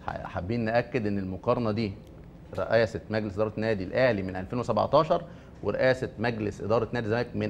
ح- حابين ناكد ان المقارنه دي رئاسه مجلس اداره النادي الاهلي من 2017 ورئاسه مجلس اداره نادي الزمالك من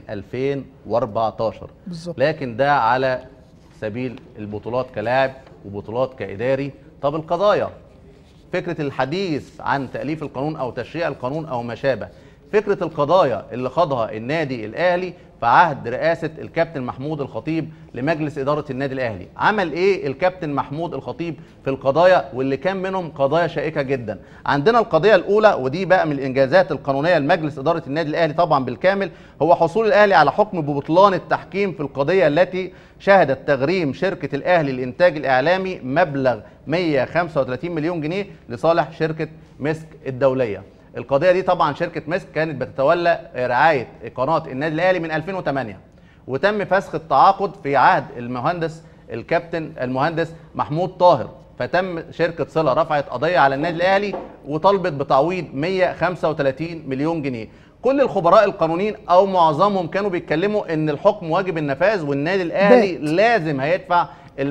2014 بالظبط لكن ده على سبيل البطولات كلاعب وبطولات كاداري طب القضايا فكره الحديث عن تاليف القانون او تشريع القانون او ما شابه فكره القضايا اللي خاضها النادي الاهلي في عهد رئاسه الكابتن محمود الخطيب لمجلس اداره النادي الاهلي عمل ايه الكابتن محمود الخطيب في القضايا واللي كان منهم قضايا شائكه جدا عندنا القضيه الاولى ودي بقى من الانجازات القانونيه لمجلس اداره النادي الاهلي طبعا بالكامل هو حصول الاهلي على حكم ببطلان التحكيم في القضيه التي شهدت تغريم شركه الاهلي للانتاج الاعلامي مبلغ 135 مليون جنيه لصالح شركه مسك الدوليه القضيه دي طبعا شركه مسك كانت بتتولى رعايه قناه النادي الاهلي من 2008 وتم فسخ التعاقد في عهد المهندس الكابتن المهندس محمود طاهر فتم شركه صله رفعت قضيه على النادي الاهلي وطلبت بتعويض 135 مليون جنيه كل الخبراء القانونيين او معظمهم كانوا بيتكلموا ان الحكم واجب النفاذ والنادي الاهلي بات. لازم هيدفع ال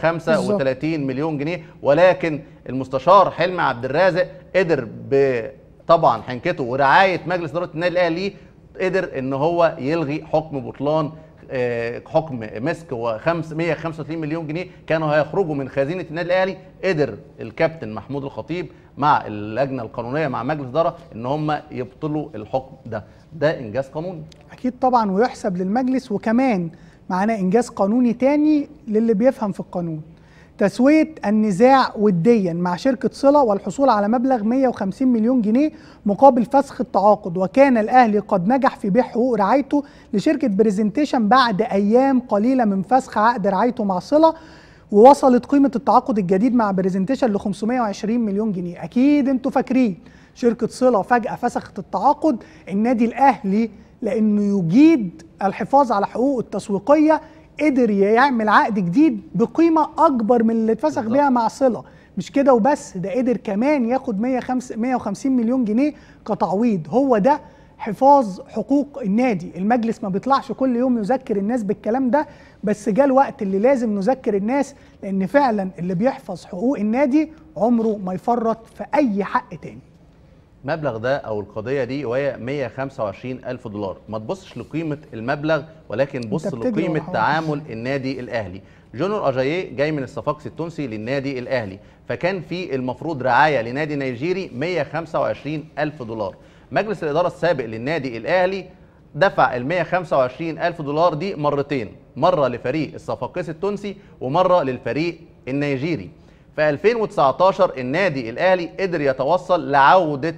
135 مليون جنيه ولكن المستشار حلمي عبد الرازق قدر ب طبعا حنكته ورعايه مجلس اداره النادي الاهلي قدر ان هو يلغي حكم بطلان آه، حكم مسك و 135 مليون جنيه كانوا هيخرجوا من خزينه النادي الاهلي قدر الكابتن محمود الخطيب مع اللجنه القانونيه مع مجلس اداره ان هم يبطلوا الحكم ده ده انجاز قانوني اكيد طبعا ويحسب للمجلس وكمان معانا انجاز قانوني تاني للي بيفهم في القانون تسويه النزاع وديا مع شركه صله والحصول على مبلغ 150 مليون جنيه مقابل فسخ التعاقد وكان الاهلي قد نجح في بيع حقوق رعايته لشركه بريزنتيشن بعد ايام قليله من فسخ عقد رعايته مع صله ووصلت قيمه التعاقد الجديد مع بريزنتيشن ل 520 مليون جنيه اكيد انتوا فاكرين شركه صله فجاه فسخت التعاقد النادي الاهلي لانه يجيد الحفاظ على حقوقه التسويقيه قدر يعمل عقد جديد بقيمه اكبر من اللي اتفسخ بالظبط. بيها مع صله مش كده وبس ده قدر كمان ياخد 105 150 مليون جنيه كتعويض هو ده حفاظ حقوق النادي المجلس ما بيطلعش كل يوم يذكر الناس بالكلام ده بس جاء الوقت اللي لازم نذكر الناس لان فعلا اللي بيحفظ حقوق النادي عمره ما يفرط في اي حق تاني المبلغ ده او القضيه دي وهي 125 الف دولار ما تبصش لقيمه المبلغ ولكن بص بتجري لقيمه ورا حوالي. تعامل النادي الاهلي جونيور اجاييه جاي من الصفاقسي التونسي للنادي الاهلي فكان في المفروض رعايه لنادي نيجيري 125 الف دولار مجلس الاداره السابق للنادي الاهلي دفع ال 125 الف دولار دي مرتين مره لفريق الصفاقسي التونسي ومره للفريق النيجيري في 2019 النادي الاهلي قدر يتوصل لعوده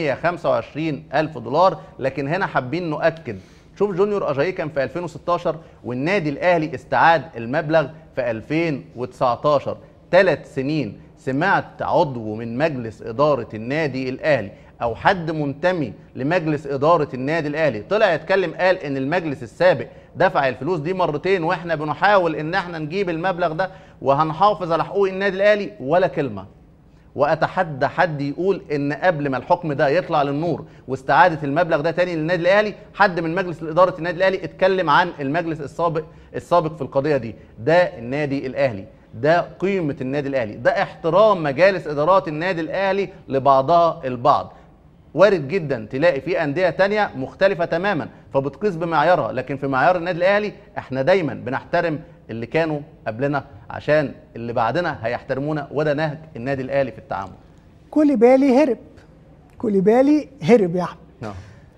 125 الف دولار لكن هنا حابين نؤكد شوف جونيور اجاييه كان في 2016 والنادي الاهلي استعاد المبلغ في 2019 ثلاث سنين سمعت عضو من مجلس اداره النادي الاهلي او حد منتمي لمجلس اداره النادي الاهلي طلع يتكلم قال ان المجلس السابق دفع الفلوس دي مرتين واحنا بنحاول ان احنا نجيب المبلغ ده وهنحافظ على حقوق النادي الاهلي ولا كلمه واتحدى حد يقول ان قبل ما الحكم ده يطلع للنور واستعاده المبلغ ده تاني للنادي الاهلي حد من مجلس اداره النادي الاهلي اتكلم عن المجلس السابق السابق في القضيه دي ده النادي الاهلي ده قيمه النادي الاهلي ده احترام مجالس ادارات النادي الاهلي لبعضها البعض وارد جدا تلاقي في انديه تانية مختلفه تماما فبتقيس بمعيارها لكن في معيار النادي الاهلي احنا دايما بنحترم اللي كانوا قبلنا عشان اللي بعدنا هيحترمونا وده نهج النادي الاهلي في التعامل كوليبالي هرب كوليبالي هرب يا احمد نعم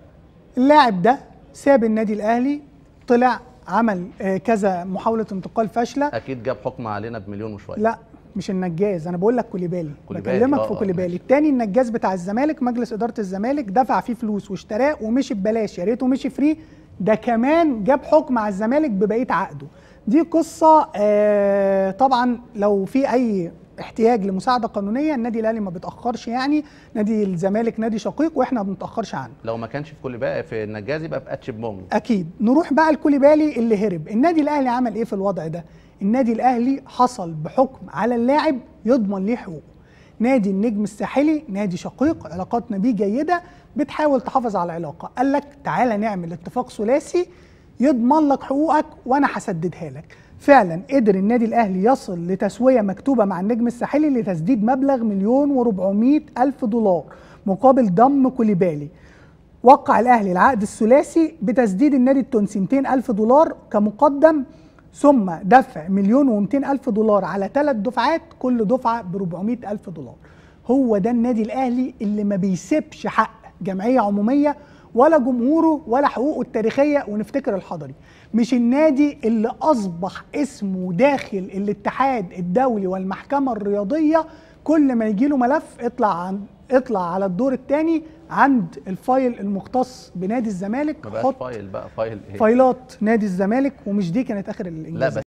اللاعب ده ساب النادي الاهلي طلع عمل آه، كذا محاوله انتقال فاشله اكيد جاب حكم علينا بمليون وشويه لا مش النجاز انا بقول لك كوليبالي كوليبالي، بكلمك آه، في آه، كوليبالي ماشي. التاني النجاز بتاع الزمالك مجلس اداره الزمالك دفع فيه فلوس واشتراه ومشي ببلاش يا ريته مشي فري ده كمان جاب حكم على الزمالك ببقيه عقده دي قصه آه طبعا لو في اي احتياج لمساعده قانونيه النادي الاهلي ما بيتاخرش يعني نادي الزمالك نادي شقيق واحنا ما بنتاخرش عنه لو ما كانش في كل بقى في النجاز يبقى في اتشيب بونج اكيد نروح بقى الكوليبالي اللي هرب النادي الاهلي عمل ايه في الوضع ده النادي الاهلي حصل بحكم على اللاعب يضمن ليه حقوقه نادي النجم الساحلي نادي شقيق علاقاتنا بيه جيده بتحاول تحافظ على العلاقه قال لك تعالى نعمل اتفاق ثلاثي يضمن لك حقوقك وانا هسددها لك فعلا قدر النادي الاهلي يصل لتسويه مكتوبه مع النجم الساحلي لتسديد مبلغ مليون و400 الف دولار مقابل ضم كوليبالي وقع الاهلي العقد الثلاثي بتسديد النادي التونسي 200 الف دولار كمقدم ثم دفع مليون و200 الف دولار على ثلاث دفعات كل دفعه ب 400 الف دولار هو ده النادي الاهلي اللي ما بيسيبش حق جمعيه عموميه ولا جمهوره ولا حقوقه التاريخيه ونفتكر الحضري مش النادي اللي اصبح اسمه داخل الاتحاد الدولي والمحكمه الرياضيه كل ما يجي له ملف اطلع عن اطلع على الدور الثاني عند الفايل المختص بنادي الزمالك ما بقاش حط فايل بقى فايل ايه فايلات نادي الزمالك ومش دي كانت اخر الانجاز لا بس